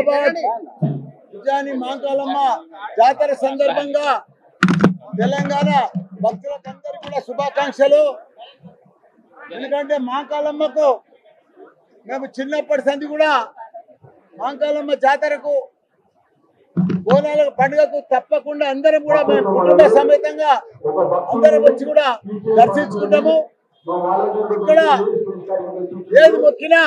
హైదరాబాద్ ఉజ్జాని మాంకాలమ్మ జాతర సందర్భంగా తెలంగాణ భక్తులకందరికీ కూడా శుభాకాంక్షలు ఎందుకంటే మాంకాలమ్మకు మేము చిన్నప్పటి సంది కూడా మాంకాలమ్మ జాతరకు బోనాల పండుగకు తప్పకుండా అందరం కూడా మేము కుటుంబ సమేతంగా అందరం వచ్చి కూడా దర్శించుకుంటాము ఇక్కడ ఏది మొక్కినా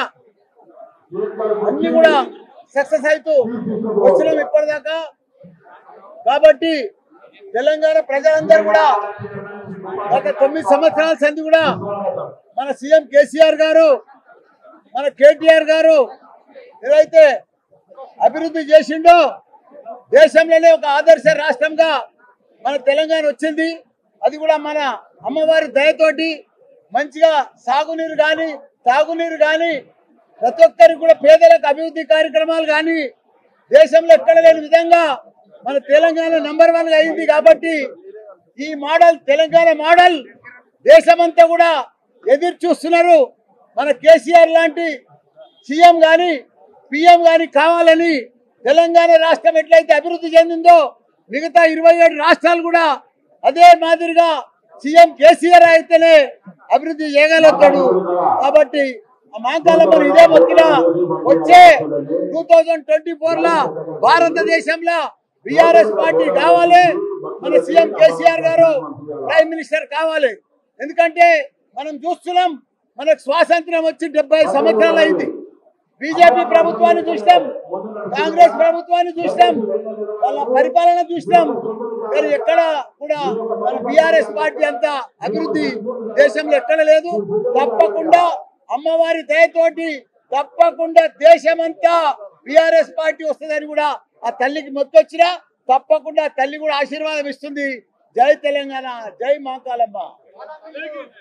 అన్ని కూడా సక్సెస్ అవుతూ వచ్చినాం ఇప్పటిదాకా కాబట్టి తెలంగాణ ప్రజలందరూ కూడా గత తొమ్మిది సంవత్సరాల సంది కూడా మన సీఎం కేసీఆర్ గారు మన కేటీఆర్ గారు ఏదైతే అభివృద్ధి చేసిండో దేశంలోనే ఒక ఆదర్శ రాష్ట్రంగా మన తెలంగాణ వచ్చింది అది కూడా మన అమ్మవారి దయతోటి మంచిగా సాగునీరు కానీ తాగునీరు కానీ ప్రతి ఒక్కరికి కూడా పేదలకు అభివృద్ధి కార్యక్రమాలు కానీ దేశంలో ఎక్కడ లేని విధంగా మన తెలంగాణ నంబర్ వన్ గా అయింది కాబట్టి ఈ మోడల్ తెలంగాణ మోడల్ దేశమంతా కూడా ఎదురు చూస్తున్నారు మన కేసీఆర్ లాంటి సీఎం గాని పిఎం గాని కావాలని తెలంగాణ రాష్ట్రం ఎట్లయితే అభివృద్ధి చెందిందో మిగతా ఇరవై ఏడు రాష్ట్రాలు కూడా అదే మాదిరిగా సీఎం కేసీఆర్ అయితేనే అభివృద్ధి చేయగలుగుతాడు కాబట్టి ఆ మాంకాలమ్మను ఇదే మొక్కిన వచ్చే టూ థౌజండ్ ట్వంటీ ఫోర్ లా భారతదేశంలో బిఆర్ఎస్ పార్టీ కావాలి మన సీఎం కేసీఆర్ గారు ప్రైమ్ మినిస్టర్ కావాలి ఎందుకంటే మనం చూస్తున్నాం మనకు స్వాతంత్రం వచ్చి డెబ్బై సంవత్సరాలు అయింది బీజేపీ ప్రభుత్వాన్ని చూసినాం కాంగ్రెస్ ప్రభుత్వాన్ని చూసినాం వాళ్ళ పరిపాలన చూసినాం కానీ ఎక్కడ కూడా మన బిఆర్ఎస్ పార్టీ అంత అభివృద్ధి దేశంలో ఎక్కడ లేదు తప్పకుండా అమ్మవారి దయతోటి తప్పకుండా దేశమంతా బిఆర్ఎస్ పార్టీ వస్తుందని కూడా ఆ తల్లికి మొత్తొచ్చినా తప్పకుండా తల్లి కూడా ఆశీర్వాదం ఇస్తుంది జై తెలంగాణ జై మాంకాలమ్మ